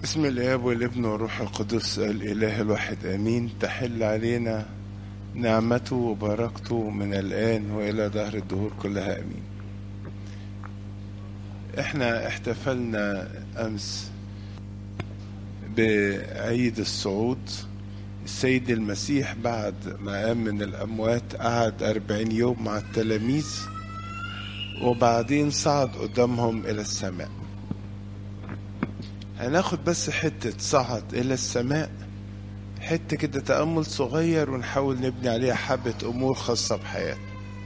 بسم الاب والابن والروح القدس الاله الواحد امين تحل علينا نعمته وبركته من الان والى دهر الدهور كلها امين احنا احتفلنا امس بعيد الصعود السيد المسيح بعد ما قام من الاموات قعد أربعين يوم مع التلاميذ وبعدين صعد قدامهم الى السماء هناخد بس حتة صعد إلى السماء حتة كده تأمل صغير ونحاول نبني عليها حبة أمور خاصة بحياته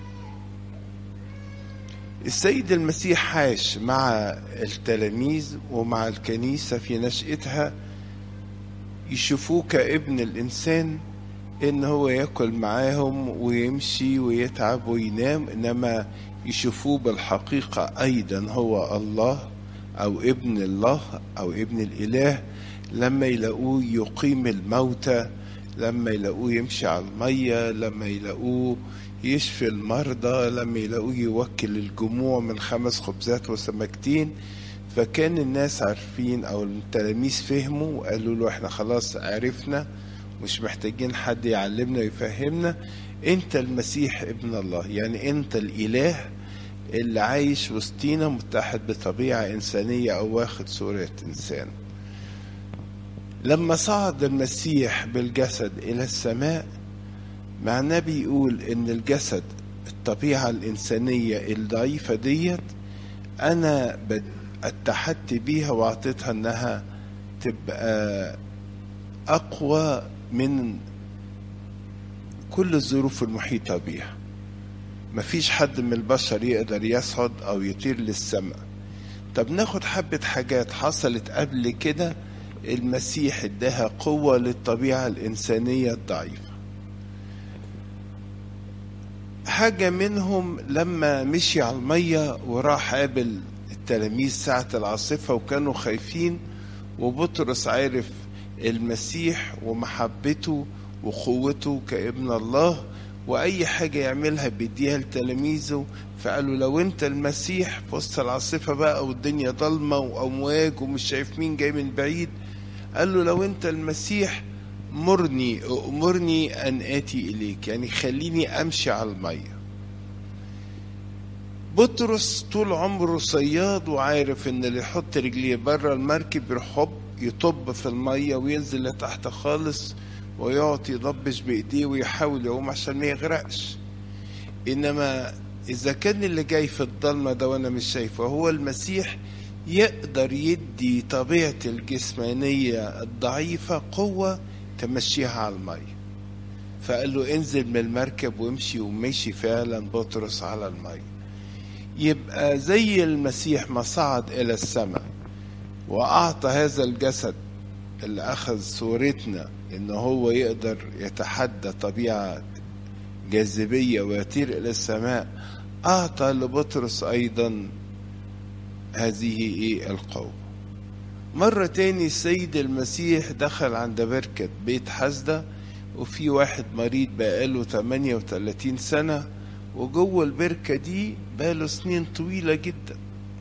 السيد المسيح عاش مع التلاميذ ومع الكنيسة في نشأتها يشوفوه كابن الإنسان إن هو ياكل معاهم ويمشي ويتعب وينام إنما يشوفوه بالحقيقة أيضا هو الله أو ابن الله أو ابن الإله لما يلاقوه يقيم الموتى لما يلاقوه يمشي على المية لما يلاقوه يشفي المرضى لما يلاقوه يوكل الجموع من خمس خبزات وسمكتين فكان الناس عارفين أو التلاميذ فهموا وقالوا له احنا خلاص عرفنا مش محتاجين حد يعلمنا ويفهمنا انت المسيح ابن الله يعني انت الإله اللي عايش وسطينا متحد بطبيعة إنسانية أو واخد صورة إنسان لما صعد المسيح بالجسد إلى السماء معناه بيقول إن الجسد الطبيعة الإنسانية الضعيفة ديت أنا اتحدت بيها وأعطيتها إنها تبقى أقوى من كل الظروف المحيطة بيها مفيش حد من البشر يقدر يصعد او يطير للسماء طب ناخد حبة حاجات حصلت قبل كده المسيح اداها قوة للطبيعة الإنسانية الضعيفة حاجة منهم لما مشي على المية وراح قابل التلاميذ ساعة العاصفة وكانوا خايفين وبطرس عارف المسيح ومحبته وقوته كابن الله واي حاجه يعملها بيديها لتلاميذه فقالوا لو انت المسيح في وسط العاصفه بقى والدنيا ضلمه وامواج ومش شايف مين جاي من بعيد قال له لو انت المسيح مرني امرني ان اتي اليك يعني خليني امشي على الميه بطرس طول عمره صياد وعارف ان اللي يحط رجليه بره المركب يحب يطب في الميه وينزل لتحت خالص ويقعد يضبش بايديه ويحاول يقوم عشان ما يغرقش انما اذا كان اللي جاي في الضلمه ده وانا مش شايفه هو المسيح يقدر يدي طبيعه الجسمانيه الضعيفه قوه تمشيها على الميه فقال له انزل من المركب وامشي ومشي فعلا بطرس على الميه يبقى زي المسيح ما صعد الى السماء واعطى هذا الجسد اللي اخذ صورتنا ان هو يقدر يتحدى طبيعة جاذبية ويطير الى السماء اعطى لبطرس ايضا هذه ايه القوة مرة تاني السيد المسيح دخل عند بركة بيت حسدة وفي واحد مريض بقاله 38 سنة وجوه البركة دي بقاله سنين طويلة جدا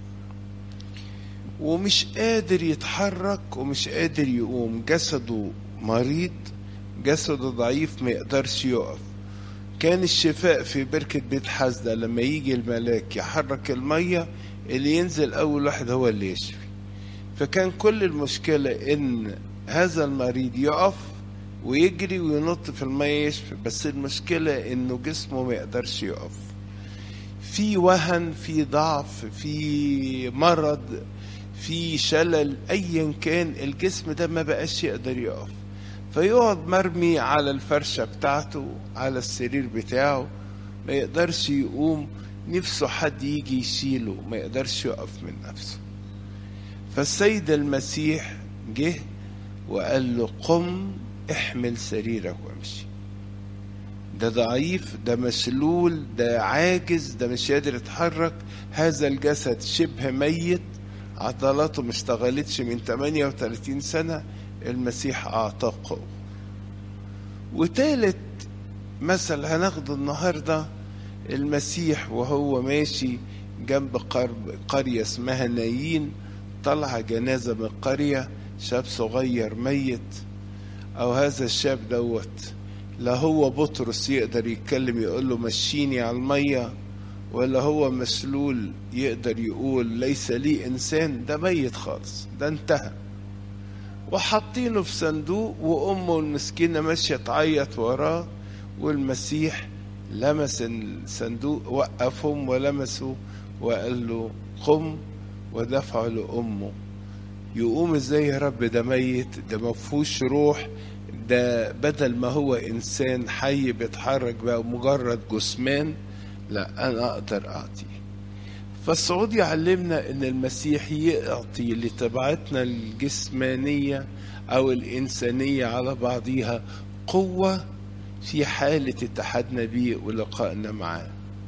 ومش قادر يتحرك ومش قادر يقوم جسده مريض جسده ضعيف ما يقدرش يقف كان الشفاء في بركة بيت حسدة لما يجي الملاك يحرك المية اللي ينزل أول واحد هو اللي يشفي فكان كل المشكلة إن هذا المريض يقف ويجري وينط في المية يشفي بس المشكلة إنه جسمه ما يقدرش يقف في وهن في ضعف في مرض في شلل ايا كان الجسم ده ما بقاش يقدر يقف فيقعد مرمي على الفرشة بتاعته على السرير بتاعه ما يقدرش يقوم نفسه حد يجي يشيله ما يقدرش يقف من نفسه فالسيد المسيح جه وقال له قم احمل سريرك وامشي ده ضعيف ده مسلول ده عاجز ده مش قادر يتحرك هذا الجسد شبه ميت عضلاته ما اشتغلتش من 38 سنة المسيح أعطاه قوة وتالت مثل هناخده النهاردة المسيح وهو ماشي جنب قرية اسمها نايين طلع جنازة من القرية شاب صغير ميت او هذا الشاب دوت لا هو بطرس يقدر يتكلم يقول له مشيني على الميه ولا هو مسلول يقدر يقول ليس لي انسان ده ميت خالص ده انتهى وحاطينه في صندوق وامه المسكينه ماشيه تعيط وراه والمسيح لمس الصندوق وقفهم ولمسه وقال له قم ودفعه لامه يقوم ازاي يا رب ده ميت ده ما فيهوش روح ده بدل ما هو انسان حي بيتحرك بقى مجرد جثمان لا انا اقدر اعطي فالصعود يعلمنا ان المسيح يعطي لطبيعتنا الجسمانيه او الانسانيه على بعضها قوه في حاله اتحادنا بيه ولقائنا معاه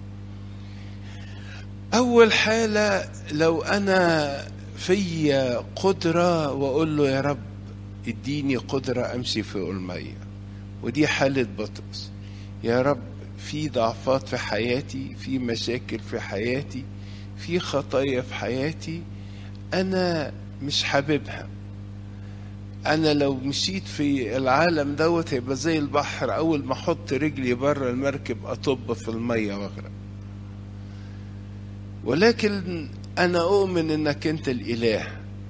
اول حاله لو انا في قدره واقول له يا رب اديني قدره امشي في الميه ودي حاله بطرس يا رب في ضعفات في حياتي في مشاكل في حياتي في خطايا في حياتي انا مش حاببها انا لو مشيت في العالم دوت هيبقى زي البحر اول ما احط رجلي بره المركب اطب في الميه واغرق ولكن انا اؤمن انك انت الاله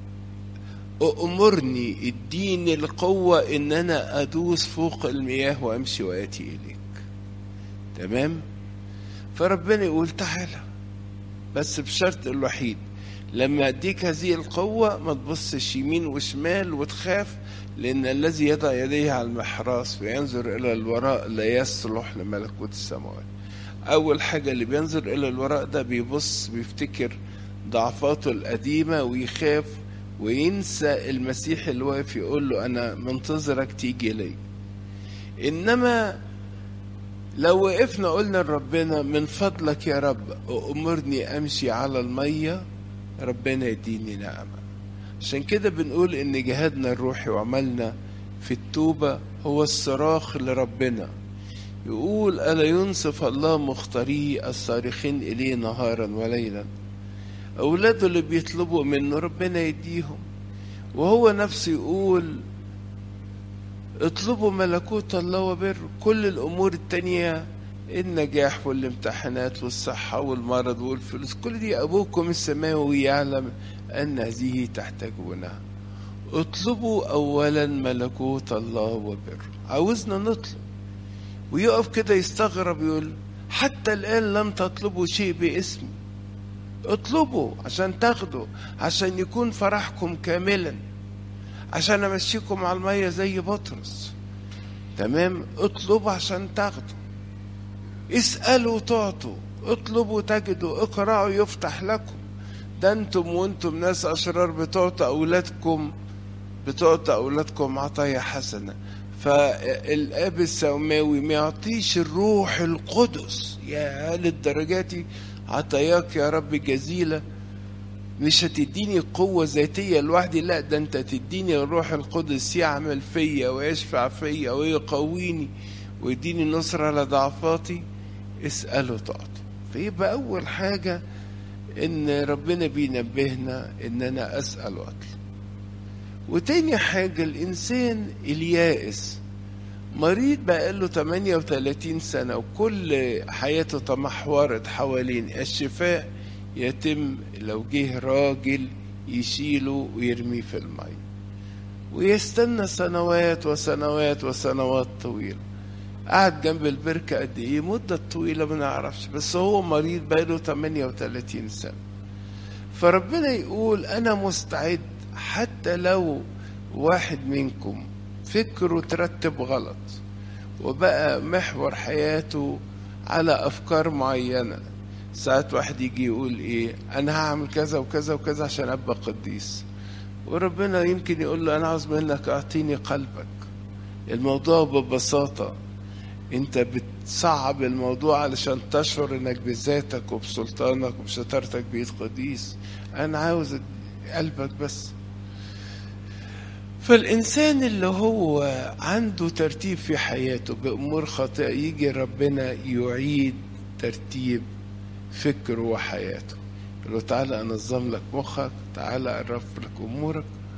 أأمرني اديني القوة إن أنا أدوس فوق المياه وأمشي وآتي إليك تمام فربنا يقول تعالى بس بشرط الوحيد لما أديك هذه القوة ما تبصش يمين وشمال وتخاف لأن الذي يضع يديه على المحراس وينظر إلى الوراء لا يصلح لملكوت السماوات أول حاجة اللي بينظر إلى الوراء ده بيبص بيفتكر ضعفاته القديمة ويخاف وينسى المسيح اللي واقف يقول له انا منتظرك تيجي لي انما لو وقفنا قلنا لربنا من فضلك يا رب امرني امشي على الميه ربنا يديني نعمه عشان كده بنقول ان جهادنا الروحي وعملنا في التوبه هو الصراخ لربنا يقول الا ينصف الله مختاريه الصارخين اليه نهارا وليلا أولاده اللي بيطلبوا منه ربنا يديهم وهو نفسه يقول اطلبوا ملكوت الله وبره كل الأمور التانية النجاح والامتحانات والصحة والمرض والفلوس كل دي أبوكم السماوي يعلم أن هذه تحتاجونها اطلبوا أولا ملكوت الله وبره عاوزنا نطلب ويقف كده يستغرب يقول حتى الآن لم تطلبوا شيء باسمي اطلبوا عشان تاخدوا عشان يكون فرحكم كاملا عشان امشيكم على الميه زي بطرس تمام اطلبوا عشان تاخدوا اسالوا تعطوا اطلبوا تجدوا اقرأوا يفتح لكم ده انتم وانتم ناس اشرار بتعطوا اولادكم بتعطوا اولادكم عطايا حسنه فالاب السماوي ما يعطيش الروح القدس يا للدرجات عطاياك يا رب جزيلة مش هتديني قوة ذاتية لوحدي لا ده انت تديني الروح القدس يعمل فيا ويشفع فيا ويقويني ويديني نصرة على ضعفاتي اسأله تعطي فيبقى أول حاجة إن ربنا بينبهنا إن أنا أسأل وأطلب وتاني حاجة الإنسان اليائس مريض بقاله 38 سنة وكل حياته تمحورت حوالين الشفاء يتم لو جه راجل يشيله ويرميه في المية ويستنى سنوات وسنوات وسنوات طويلة قعد جنب البركة قد ايه مدة طويلة ما نعرفش بس هو مريض بقاله 38 سنة فربنا يقول أنا مستعد حتى لو واحد منكم فكره ترتب غلط وبقى محور حياته على أفكار معينة ساعات واحد يجي يقول إيه أنا هعمل كذا وكذا وكذا عشان أبقى قديس وربنا يمكن يقول له أنا عاوز منك أعطيني قلبك الموضوع ببساطة أنت بتصعب الموضوع علشان تشعر إنك بذاتك وبسلطانك وبشطارتك بإيد قديس أنا عاوز قلبك بس فالإنسان اللي هو عنده ترتيب في حياته بأمور خاطئة يجي ربنا يعيد ترتيب فكره وحياته يقول له تعالى أنظم لك مخك تعالى أعرف لك أمورك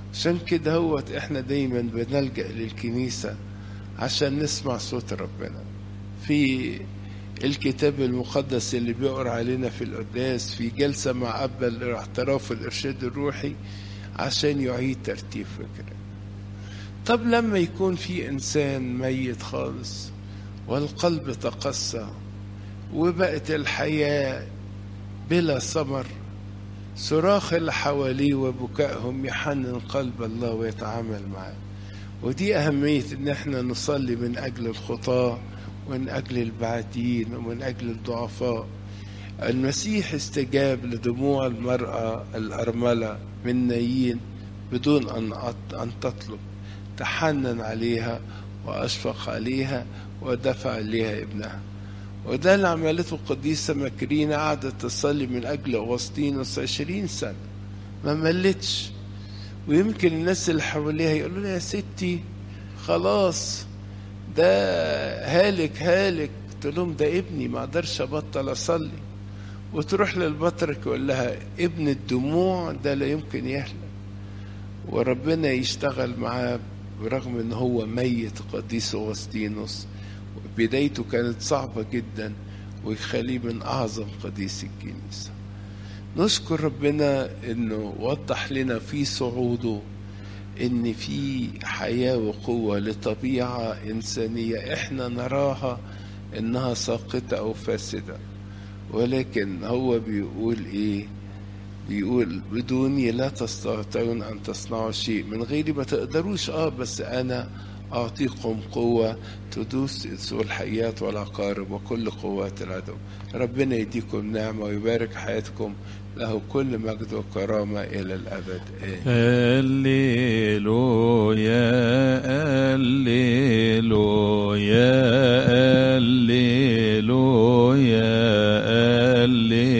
عشان كده هوت احنا دايما بنلجأ للكنيسة عشان نسمع صوت ربنا في الكتاب المقدس اللي بيقرا علينا في القداس في جلسة مع أب الاعتراف والإرشاد الروحي عشان يعيد ترتيب فكرة طب لما يكون في إنسان ميت خالص والقلب تقسى وبقت الحياة بلا ثمر صراخ اللي حواليه وبكائهم يحنن قلب الله ويتعامل معاه ودي أهمية إن احنا نصلي من أجل الخطاة ومن أجل البعدين ومن أجل الضعفاء المسيح استجاب لدموع المرأة الأرملة من نايين بدون أن أن تطلب تحنن عليها وأشفق عليها ودفع إليها ابنها وده اللي عملته القديسة مكرينة قعدت تصلي من أجل أغسطينوس عشرين سنة ما ملتش ويمكن الناس اللي حواليها يقولوا لها يا ستي خلاص ده هالك هالك قلت لهم ده ابني ما اقدرش ابطل اصلي وتروح للبطرك يقول لها ابن الدموع ده لا يمكن يهلك وربنا يشتغل معاه برغم ان هو ميت قديس اغسطينوس بدايته كانت صعبة جدا ويخليه من أعظم قديس الكنيسة نشكر ربنا انه وضح لنا في صعوده ان في حياة وقوة لطبيعة انسانية احنا نراها انها ساقطة او فاسدة ولكن هو بيقول ايه بيقول بدوني لا تستطيعون ان تصنعوا شيء من غيري ما تقدروش اه بس انا أعطيكم قوة تدوس سوء الحيات والعقارب وكل قوات العدو ربنا يديكم نعمة ويبارك حياتكم له كل مجد وكرامة إلى الأبد آمين هللويا هللويا